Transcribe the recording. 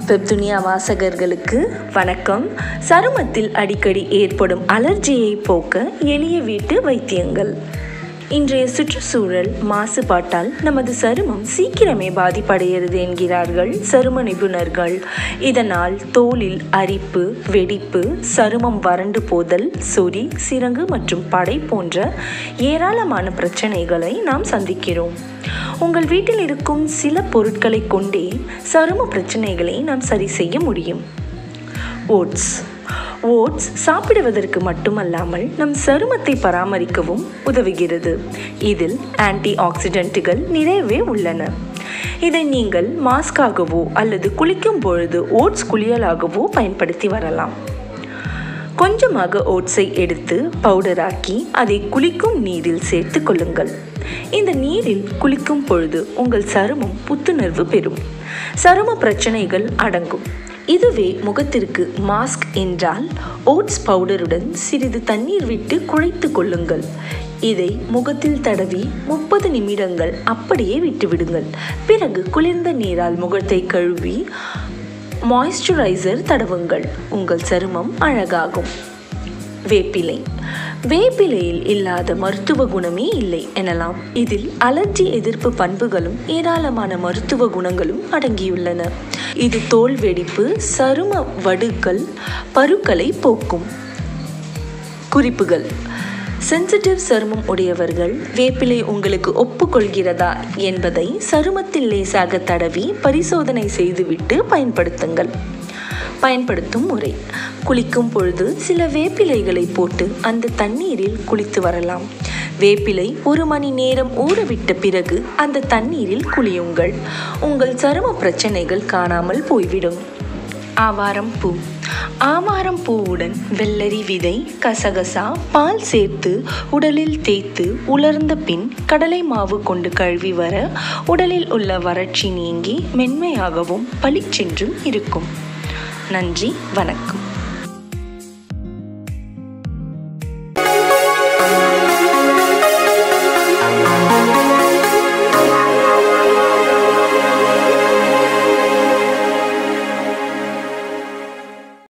வெப்துனியா வாசகர்களுக்கு வணக்கம் சருமத்தில் அடிக்கடி ஏற்படும் அலர்ஜியை போக்க எளிய வீட்டு வைத்தியங்கள் இன்றைய சுற்றுச்சூழல் மாசுபாட்டால் நமது சருமம் சீக்கிரமே பாதிப்படைகிறது என்கிறார்கள் சரும நிபுணர்கள் இதனால் தோலில் அரிப்பு வெடிப்பு சருமம் வறண்டு போதல் சொறி சிரங்கு மற்றும் படை போன்ற ஏராளமான பிரச்சனைகளை நாம் சந்திக்கிறோம் உங்கள் வீட்டில் இருக்கும் சில பொருட்களை கொண்டே சரும பிரச்சனைகளை நாம் சரி செய்ய முடியும் ஓட்ஸ் ஓட்ஸ் சாப்பிடுவதற்கு மட்டுமல்லாமல் நம் சருமத்தை பராமரிக்கவும் உதவுகிறது இதில் ஆன்டி ஆக்சிடென்ட்டுகள் நிறையவே உள்ளன இதை நீங்கள் மாஸ்காகவோ அல்லது குளிக்கும் பொழுது ஓட்ஸ் குளியலாகவோ பயன்படுத்தி வரலாம் கொஞ்சமாக ஓட்ஸை எடுத்து பவுடராக்கி அதை குளிக்கும் நீரில் சேர்த்து கொள்ளுங்கள் இந்த நீரில் குளிக்கும் பொழுது உங்கள் சருமம் புத்துணர்வு பெறும் சரும பிரச்சனைகள் அடங்கும் இதுவே முகத்திற்கு மாஸ்க் என்றால் ஓட்ஸ் பவுடருடன் சிறிது தண்ணீர் விட்டு குழைத்து கொள்ளுங்கள் இதை முகத்தில் தடவி முப்பது நிமிடங்கள் அப்படியே விட்டுவிடுங்கள் பிறகு குளிர்ந்த நீரால் முகத்தை கழுவி மாய்ஸ்சரைசர் தடவுங்கள் உங்கள் சருமம் அழகாகும் வேப்பிலை வேப்பிலையில் இல்லாத மருத்துவ குணமே இல்லை எனலாம் இதில் அலர்ஜி எதிர்ப்பு பண்புகளும் ஏராளமான மருத்துவ குணங்களும் அடங்கியுள்ளன இது தோல் வெடிப்பு சரும வடுக்கள் பருக்களை போக்கும் குறிப்புகள் சென்சிட்டிவ் சருமம் உடையவர்கள் வேப்பிலை உங்களுக்கு ஒப்புக்கொள்கிறதா என்பதை சருமத்தில் லேசாக தடவி பரிசோதனை செய்துவிட்டு பயன்படுத்துங்கள் பயன்படுத்தும் முறை குளிக்கும் பொழுது சில வேப்பிலைகளை போட்டு அந்த தண்ணீரில் குளித்து வரலாம் வேப்பிலை ஒரு மணி நேரம் ஊறவிட்ட பிறகு அந்த தண்ணீரில் குளியுங்கள் உங்கள் சரும பிரச்சனைகள் காணாமல் போய்விடும் ஆவாரம் பூ ஆவாரம் பூவுடன் வெள்ளரி விதை கசகசா பால் சேர்த்து உடலில் தேய்த்து உலர்ந்த பின் கடலை மாவு கொண்டு கழுவி வர உடலில் உள்ள வறட்சி நீங்கி மென்மையாகவும் பளிச்சென்றும் இருக்கும் நன்றி வணக்கம்